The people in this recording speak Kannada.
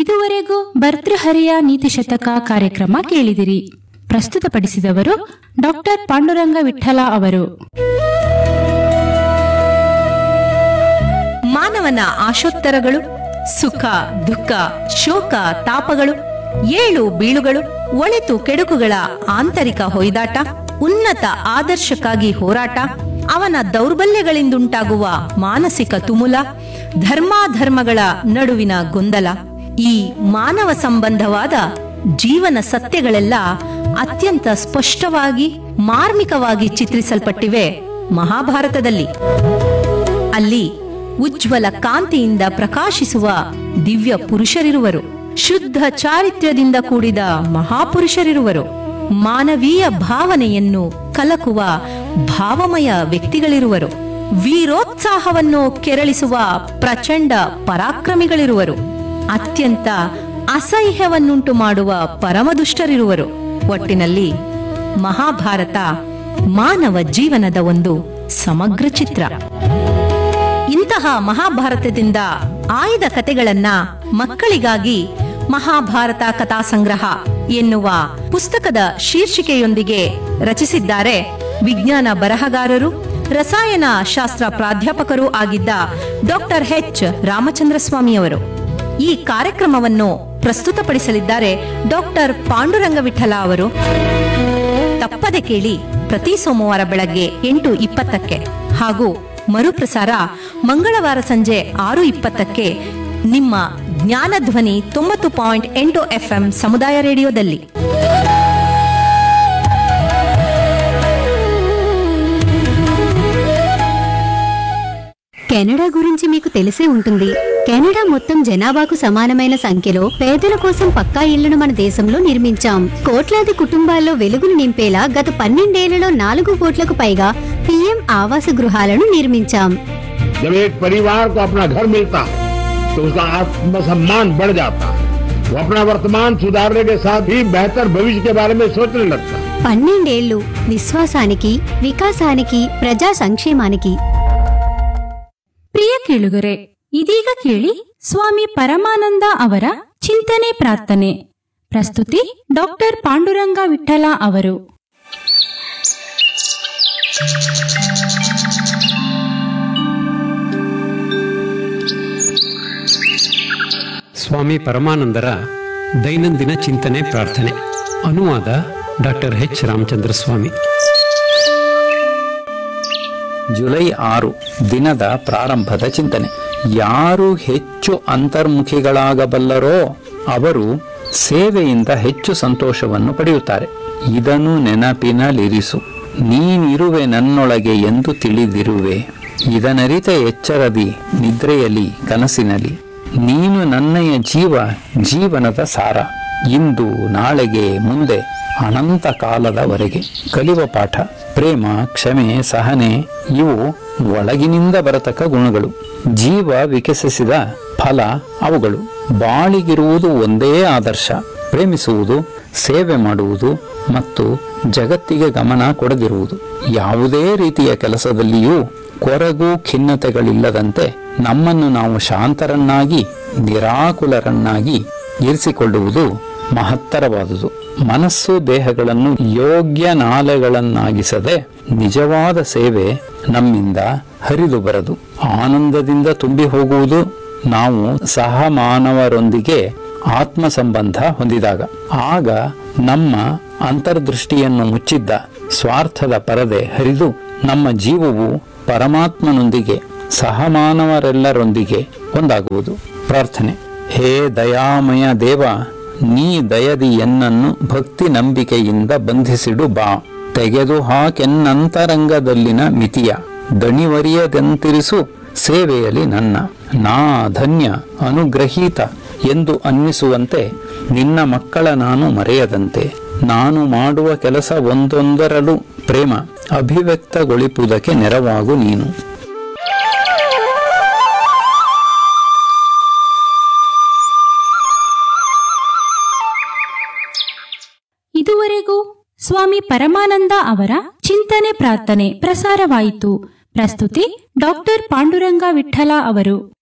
ಇದುವರೆಗೂ ಭರ್ತೃಹರಿಯ ನೀತಿ ಶತಕ ಕಾರ್ಯಕ್ರಮ ಕೇಳಿದಿರಿ ಪ್ರಸ್ತುತಪಡಿಸಿದವರು ಡಾಕ್ಟರ್ ಪಾಂಡುರಂಗ ವಿಠಲ ಅವರು ಮಾನವನ ಆಶೋತ್ತರಗಳು ಸುಖ ದುಃಖ ಶೋಕ ತಾಪಗಳು ಏಳು ಬೀಳುಗಳು ಒಳಿತು ಕೆಡುಕುಗಳ ಆಂತರಿಕ ಹೊಯ್ದಾಟ ಉನ್ನತ ಆದರ್ಶಕ್ಕಾಗಿ ಹೋರಾಟ ಅವನ ದೌರ್ಬಲ್ಯಗಳಿಂದುಂಟಾಗುವ ಮಾನಸಿಕ ತುಮುಲ ಧರ್ಮಾಧರ್ಮಗಳ ನಡುವಿನ ಗೊಂದಲ ಈ ಮಾನವ ಸಂಬಂಧವಾದ ಜೀವನ ಸತ್ಯಗಳೆಲ್ಲ ಅತ್ಯಂತ ಸ್ಪಷ್ಟವಾಗಿ ಮಾರ್ಮಿಕವಾಗಿ ಚಿತ್ರಿಸಲ್ಪಟ್ಟಿವೆ ಮಹಾಭಾರತದಲ್ಲಿ ಅಲ್ಲಿ ಉಜ್ವಲ ಕಾಂತಿಯಿಂದ ಪ್ರಕಾಶಿಸುವ ದಿವ್ಯ ಪುರುಷರಿರುವರು ಶುದ್ಧ ಚಾರಿತ್ರ್ಯದಿಂದ ಕೂಡಿದ ಮಹಾಪುರುಷರಿರುವರು ಮಾನವೀಯ ಭಾವನೆಯನ್ನು ಕಲಕುವ ಭಾವಮಯ ವ್ಯಕ್ತಿಗಳಿರುವರು ವೀರೋತ್ಸಾಹವನ್ನು ಕೆರಳಿಸುವ ಪ್ರಚಂಡ ಪರಾಕ್ರಮಿಗಳಿರುವರು ಅತ್ಯಂತ ಅಸಹ್ಯವನ್ನುಂಟು ಮಾಡುವ ಪರಮದುಷ್ಟರಿರುವರು ಒಟ್ಟಿನಲ್ಲಿ ಮಹಾಭಾರತ ಮಾನವ ಜೀವನದ ಒಂದು ಸಮಗ್ರ ಚಿತ್ರ ಇಂತಹ ಮಹಾಭಾರತದಿಂದ ಆಯ್ದ ಕತೆಗಳನ್ನ ಮಕ್ಕಳಿಗಾಗಿ ಮಹಾಭಾರತ ಕಥಾ ಸಂಗ್ರಹ ಎನ್ನುವ ಪುಸ್ತಕದ ಶೀರ್ಷಿಕೆಯೊಂದಿಗೆ ರಚಿಸಿದ್ದಾರೆ ವಿಜ್ಞಾನ ಬರಹಗಾರರು ರಸಾಯನ ಶಾಸ್ತ್ರ ಪ್ರಾಧ್ಯಾಪಕರೂ ಆಗಿದ್ದ ಡಾಕ್ಟರ್ ಎಚ್ ರಾಮಚಂದ್ರ ಸ್ವಾಮಿಯವರು ಈ ಕಾರ್ಯಕ್ರಮವನ್ನು ಪ್ರಸ್ತುತಪಡಿಸಲಿದ್ದಾರೆ ಡಾಕ್ಟರ್ ಪಾಂಡುರಂಗ ವಿಠಲ ಅವರು ತಪ್ಪದೆ ಕೇಳಿ ಪ್ರತಿ ಸೋಮವಾರ ಬೆಳಗ್ಗೆ ಎಂಟು ಇಪ್ಪತ್ತಕ್ಕೆ ಹಾಗೂ ಮರುಪ್ರಸಾರ ಮಂಗಳವಾರ ಸಂಜೆ ಆರು ಇಪ್ಪತ್ತಕ್ಕೆ ನಿಮ್ಮ ಜ್ಞಾನಧ್ವನಿ ತೊಂಬತ್ತು ಪಾಯಿಂಟ್ ಎಂಟು ಎಫ್ಎಂ ಸಮುದಾಯ ರೇಡಿಯೋದಲ್ಲಿ కెనడా గురించి మీకు తెలిసే ఉంటుంది కెనడా మొత్తం జనాభాకు సమానమైన సంఖ్యలో పేదల కోసం పక్కా ఇళ్లను మన దేశంలో నిర్మించాం కోట్లాది కుటుంబాల్లో వెలుగును నింపేలా గత పన్నెండేళ్లలో నాలుగు కోట్లకు పైగా పీఎం ఆవాస గృహాలను నిర్మించాం जब एक परिवार को अपना घर मिलता है तो उसका आत्मसम्मान बढ़ जाता है वो अपना वर्तमान सुधारने के साथ ही बेहतर भविष्य के बारे में सोचने लगता है పన్నెండేళ్లు విశ్వాసానికి వికాసానికి ప్రజా సంక్షేమానికి ಪ್ರಿಯ ಕೇಳುಗರೆ ಇದೀಗ ಕೇಳಿ ಸ್ವಾಮಿ ಪರಮಾನಂದ ಅವರ ಚಿಂತನೆ ಪ್ರಾರ್ಥನೆ ಪ್ರಸ್ತುತಿ ಡಾಕ್ಟರ್ ಪಾಂಡುರಂಗ ವಿಠಲ ಅವರು ಸ್ವಾಮಿ ಪರಮಾನಂದರ ದೈನಂದಿನ ಚಿಂತನೆ ಪ್ರಾರ್ಥನೆ ಅನುವಾದ doctor H Ramachandra Swamy July ಆರು ದಿನದ ಪ್ರಾರಂಭದ ಚಿಂತನೆ ಯಾರು ಹೆಚ್ಚು ಅಂತರ್ಮುಖಿಗಳಾಗಬಲ್ಲರೋ ಅವರು ಸೇವೆಯಿಂದ ಹೆಚ್ಚು ಸಂತೋಷವನ್ನು ಪಡೆಯುತ್ತಾರೆ ಇದನ್ನು ನೆನಪಿನಲ್ಲಿರಿಸು ನೀನಿರುವೆ ನನ್ನೊಳಗೆ ಎಂದು ತಿಳಿದಿರುವೆ ಇದನರಿತ ಎಚ್ಚರದಿ ನಿದ್ರೆಯಲ್ಲಿ ಕನಸಿನಲ್ಲಿ ನೀನು ನನ್ನಯ ಜೀವ ಜೀವನದ ಸಾರ ಇಂದು ನಾಳೆಗೆ ಮುಂದೆ ಅನಂತ ಕಾಲದವರೆಗೆ ಕಲಿಯುವ ಪಾಠ ಪ್ರೇಮ ಕ್ಷಮೆ ಸಹನೆ ಇವು ಒಳಗಿನಿಂದ ಬರತಕ್ಕ ಗುಣಗಳು ಜೀವ ವಿಕಸಿಸಿದ ಫಲ ಅವುಗಳು ಬಾಳಿಗಿರುವುದು ಒಂದೇ ಆದರ್ಶ ಪ್ರೇಮಿಸುವುದು ಸೇವೆ ಮಾಡುವುದು ಮತ್ತು ಜಗತ್ತಿಗೆ ಗಮನ ಕೊಡದಿರುವುದು ಯಾವುದೇ ರೀತಿಯ ಕೆಲಸದಲ್ಲಿಯೂ ಕೊರಗು ಖಿನ್ನತೆಗಳಿಲ್ಲದಂತೆ ನಮ್ಮನ್ನು ನಾವು ಶಾಂತರನ್ನಾಗಿ ನಿರಾಕುಲರನ್ನಾಗಿ ಇರಿಸಿಕೊಳ್ಳುವುದು ಮಹತ್ತರವಾದುದು ಮನಸ್ಸು ದೇಹಗಳನ್ನು ಯೋಗ್ಯ ನಾಲೆಗಳನ್ನಾಗಿಸದೆ ನಿಜವಾದ ಸೇವೆ ನಮ್ಮಿಂದ ಹರಿದು ಬರದು ಆನಂದದಿಂದ ತುಂಬಿ ಹೋಗುವುದು ನಾವು ಸಹ ಮಾನವರೊಂದಿಗೆ ಆತ್ಮ ಸಂಬಂಧ ಹೊಂದಿದಾಗ ಆಗ ನಮ್ಮ ಅಂತರ್ದೃಷ್ಟಿಯನ್ನು ಮುಚ್ಚಿದ್ದ ಸ್ವಾರ್ಥದ ಪರದೆ ಹರಿದು ನಮ್ಮ ಜೀವವು ಪರಮಾತ್ಮನೊಂದಿಗೆ ಸಹಮಾನವರೆಲ್ಲರೊಂದಿಗೆ ಒಂದಾಗುವುದು ಪ್ರಾರ್ಥನೆ ಹೇ ದಯಾಮಯ ದೇವ ನೀ ದಯದಿ ಎನ್ನನ್ನು ಭಕ್ತಿ ನಂಬಿಕೆಯಿಂದ ಬಂಧಿಸಿಡು ಬಾ ತೆಗೆದು ಹಾಕೆನ್ನಂತರಂಗದಲ್ಲಿನ ಮಿತಿಯ ದಣಿವರಿಯದಂತಿರಿಸು ಸೇವೆಯಲ್ಲಿ ನನ್ನ ನಾ ಧನ್ಯ ಅನುಗ್ರಹೀತ ಎಂದು ಅನ್ನಿಸುವಂತೆ ನಿನ್ನ ಮಕ್ಕಳ ನಾನು ಮರೆಯದಂತೆ ನಾನು ಮಾಡುವ ಕೆಲಸ ಒಂದೊಂದರಲ್ಲೂ ಪ್ರೇಮ ಅಭಿವ್ಯಕ್ತಗೊಳಿಪುವುದಕ್ಕೆ ನೆರವಾಗು ನೀನು ಇದುವರೆಗೂ ಸ್ವಾಮಿ ಪರಮಾನಂದ ಅವರ ಚಿಂತನೆ ಪ್ರಾರ್ಥನೆ ಪ್ರಸಾರವಾಯಿತು ಪ್ರಸ್ತುತಿ ಡಾಕ್ಟರ್ ಪಾಂಡುರಂಗ ವಿಠಲ ಅವರು